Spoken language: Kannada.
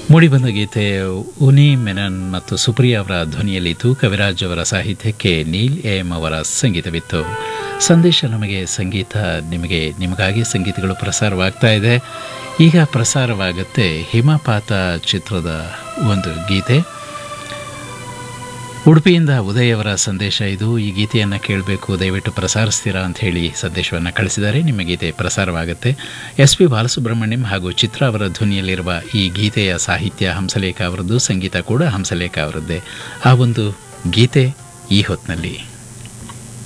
ಮೂಡಿಬಂದ ಗೀತೆ ಉನಿ ಮೆನನ್ ಮತ್ತು ಸುಪ್ರಿಯಾ ಅವರ ಧ್ವನಿಯಲ್ಲಿತ್ತು ಕವಿರಾಜ್ ಅವರ ಸಾಹಿತ್ಯಕ್ಕೆ ನೀಲ್ ಎಂ ಅವರ ಸಂಗೀತವಿತ್ತು ಸಂದೇಶ ನಮಗೆ ಸಂಗೀತ ನಿಮಗೆ ನಿಮಗಾಗಿ ಸಂಗೀತಗಳು ಪ್ರಸಾರವಾಗ್ತಾ ಇದೆ ಈಗ ಪ್ರಸಾರವಾಗುತ್ತೆ ಹಿಮಪಾತ ಚಿತ್ರದ ಒಂದು ಗೀತೆ ಉಡುಪಿಯಿಂದ ಉದಯ್ ಅವರ ಸಂದೇಶ ಇದು ಈ ಗೀತೆಯನ್ನು ಕೇಳಬೇಕು ದಯವಿಟ್ಟು ಪ್ರಸಾರಿಸ್ತೀರಾ ಅಂತ ಹೇಳಿ ಸಂದೇಶವನ್ನು ಕಳಿಸಿದ್ದಾರೆ ನಿಮ್ಮ ಗೀತೆ ಪ್ರಸಾರವಾಗುತ್ತೆ ಎಸ್ ಪಿ ಬಾಲಸುಬ್ರಹ್ಮಣ್ಯಂ ಹಾಗೂ ಚಿತ್ರ ಅವರ ಧ್ವನಿಯಲ್ಲಿರುವ ಈ ಗೀತೆಯ ಸಾಹಿತ್ಯ ಹಂಸಲೇಖ ಅವರದ್ದು ಸಂಗೀತ ಕೂಡ ಹಂಸಲೇಖ ಅವರದ್ದೇ ಆ ಒಂದು ಗೀತೆ ಈ ಹೊತ್ತಿನಲ್ಲಿ